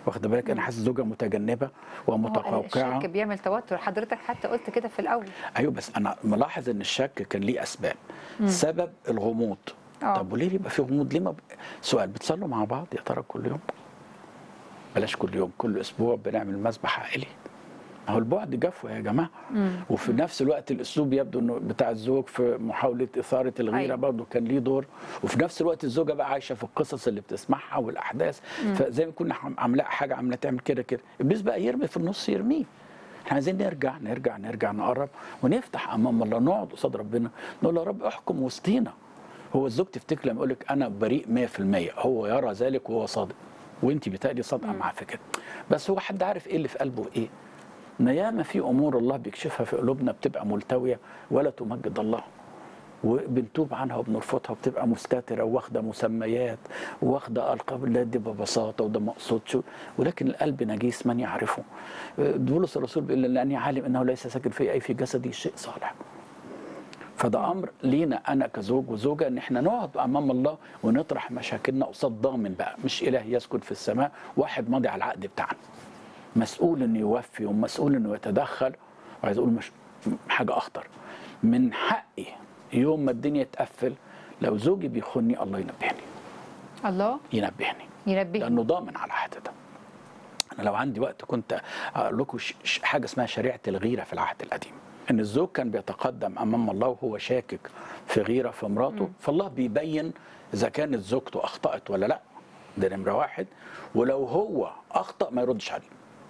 واخد بالك انا حاسس زوجه متجنبه هو ومتقوقعه الشك بيعمل توتر حضرتك حتى قلت كده في الاول ايوه بس انا ملاحظ ان الشك كان ليه اسباب سبب الغموض آه. طب وليه يبقى في غموض ليه ما ب... سؤال بتصلوا مع بعض يا ترى كل يوم بلاش كل يوم كل اسبوع بنعمل مسبح عائلي ما هو البعد جفوه يا جماعه وفي نفس الوقت الاسلوب يبدو انه بتاع الزوج في محاوله اثاره الغيره أيوة. برضه كان ليه دور وفي نفس الوقت الزوجه بقى عايشه في القصص اللي بتسمعها والاحداث فزي ما كنا عم- عامله حاجه عامله تعمل كده كده ابليس بقى يرمي في النص يرميه احنا عايزين نرجع نرجع نرجع نقرب ونفتح امام الله نقعد قصاد ربنا نقول له يا رب احكم وسطينا هو الزوج تفتكر لما يقول لك انا بريء 100% هو يرى ذلك وهو صادق وانت بتقلي صادقه معاه في كده بس هو حد عارف ايه اللي في قلبه ايه ما ياما في امور الله بيكشفها في قلوبنا بتبقى ملتويه ولا تمجد الله وبنتوب عنها وبنرفضها وبتبقى مستتره واخده مسميات واخده القاب لا دي ببساطه وده ما اقصدش ولكن القلب نجيس من يعرفه بولس الرسول بيقول لاني عالم انه ليس ساكن في اي في جسدي شيء صالح فده امر لينا انا كزوج وزوجه ان احنا نقعد امام الله ونطرح مشاكلنا قصاد ضامن بقى مش اله يسكن في السماء واحد ماضي على العقد بتاعنا مسؤول انه يوفي ومسؤول انه يتدخل وعايز اقول مش حاجه اخطر من حقي يوم ما الدنيا تقفل لو زوجي بيخوني الله ينبهني الله ينبهني ينبهني لانه ضامن على العهد ده انا لو عندي وقت كنت اقول لكم ش- ش- حاجه اسمها شريعه الغيره في العهد القديم ان الزوج كان بيتقدم امام الله وهو شاكك في غيره في مراته فالله بيبين اذا كانت زوجته اخطات ولا لا ده نمره واحد ولو هو اخطا ما يردش عليه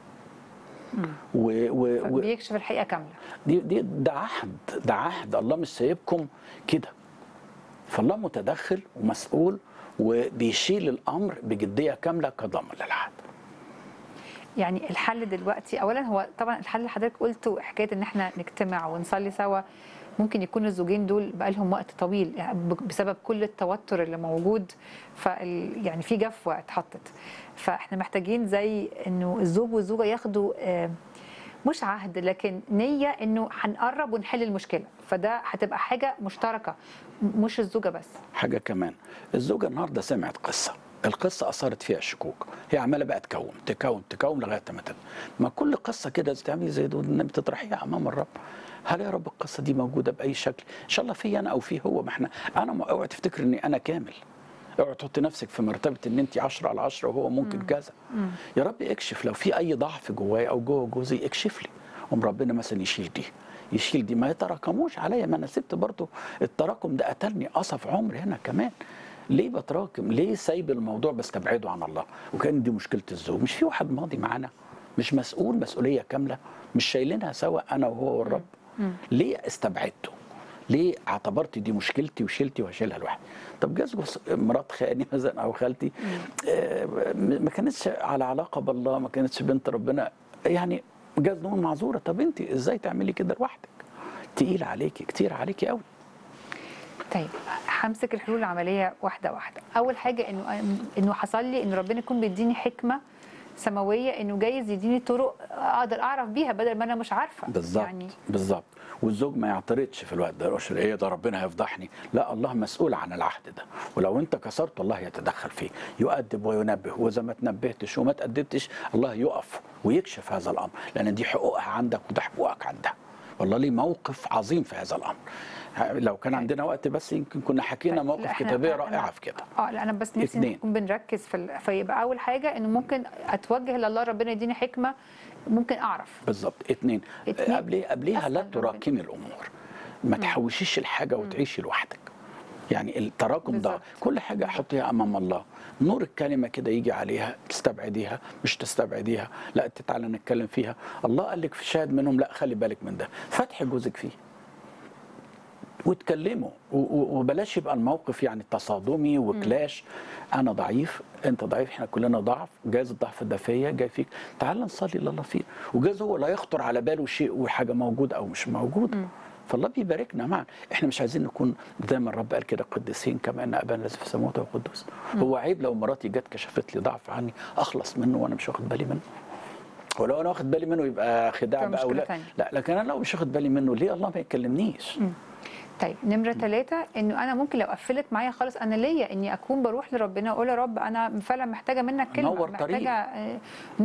و و و بيكشف الحقيقه كامله دي دي ده عهد ده عهد الله مش سايبكم كده فالله متدخل ومسؤول وبيشيل الامر بجديه كامله كضامن للعهد يعني الحل دلوقتي اولا هو طبعا الحل اللي حضرتك قلته حكايه ان احنا نجتمع ونصلي سوا ممكن يكون الزوجين دول بقالهم وقت طويل يعني ب- بسبب كل التوتر اللي موجود ف يعني في جفوه اتحطت فاحنا محتاجين زي انه الزوج والزوجه ياخدوا آه، مش عهد لكن نيه انه هنقرب ونحل المشكله فده هتبقى حاجه مشتركه م- مش الزوجه بس حاجه كمان الزوجه النهارده سمعت قصه القصه اثارت فيها الشكوك هي عماله بقى تكون تكون تكون لغايه ما تنتهي ما كل قصه كده تعملي زي دول انك بتطرحيها امام الرب هل يا رب القصه دي موجوده باي شكل ان شاء الله في انا او في هو ما احنا انا ما اوعي تفتكر اني انا كامل اوعي تحطي نفسك في مرتبه ان انت 10 على 10 وهو ممكن كذا يا رب اكشف لو في اي ضعف جوايا او جوه جوزي اكشف لي قوم ربنا مثلا يشيل دي يشيل دي ما يتراكموش عليا ما انا سبت برضه التراكم ده قتلني قصف عمر هنا كمان ليه بتراكم ليه سايب الموضوع بستبعده عن الله وكان دي مشكله الزوج مش في واحد ماضي معانا مش مسؤول مسؤوليه كامله مش شايلينها سوا انا وهو والرب ليه استبعدته ليه اعتبرت دي مشكلتي وشيلتي وهشيلها لوحدي طب جاز جوز- مرات خالي مثلا او خالتي آه، ما كانتش على علاقه بالله ما كانتش بنت ربنا يعني جاز نقول معذوره طب انت ازاي تعملي كده لوحدك تقيل عليكي كتير عليكي قوي طيب همسك الحلول العمليه واحده واحده اول حاجه انه انه حصل لي ان ربنا يكون بيديني حكمه سماويه انه جايز يديني طرق اقدر اعرف بيها بدل ما انا مش عارفه بالظبط يعني يعني بالظبط والزوج ما يعترضش في الوقت ده يقولش ايه ده ربنا هيفضحني لا الله مسؤول عن العهد ده ولو انت كسرت الله يتدخل فيه يؤدب وينبه واذا ما تنبهتش وما تأدبتش الله يقف ويكشف هذا الامر لان دي حقوقها عندك وده حقوقك عندها والله ليه موقف عظيم في هذا الامر لو كان عندنا وقت بس يمكن كنا حكينا طيب، لا، موقف إحنا- كتابيه أنا- رائعه في كده اه لا انا بس نفسي اتنين. نكون بنركز في ال... فيبقى اول حاجه انه ممكن اتوجه لله ربنا يديني حكمه ممكن اعرف بالظبط اتنين اتنين. قبل قبليها لا أسأل تراكمي الامور ما تحوشيش الحاجه وتعيشي لوحدك يعني التراكم ده بالظبط. كل حاجه حطيها امام الله نور الكلمه كده يجي عليها تستبعديها مش تستبعديها لا تعالى نتكلم فيها الله قال لك في شاهد منهم لا خلي بالك من ده فتح جوزك فيه واتكلموا و- و- وبلاش يبقى الموقف يعني تصادمي وكلاش انا ضعيف انت ضعيف احنا كلنا ضعف جايز الضعف ده فيا جاي فيك تعال نصلي لله فيه وجايز هو لا يخطر على باله شيء وحاجه موجوده او مش موجوده فالله بيباركنا معا احنا مش عايزين نكون زي ما الرب قال كده قديسين كما ان ابانا الذي في السماوات هو قدوس هو عيب لو مراتي جت كشفت لي ضعف عني اخلص منه وانا مش واخد بالي منه ولو انا واخد بالي منه يبقى خداع تبقى بقى مشكلة ولا تانية. لا لكن انا لو مش واخد بالي منه ليه الله ما يكلمنيش طيب نمرة ثلاثة انه انا ممكن لو قفلت معايا خالص انا ليا اني اكون بروح لربنا واقول يا رب انا فعلا محتاجة منك كلمة نور طريق. محتاجة آه،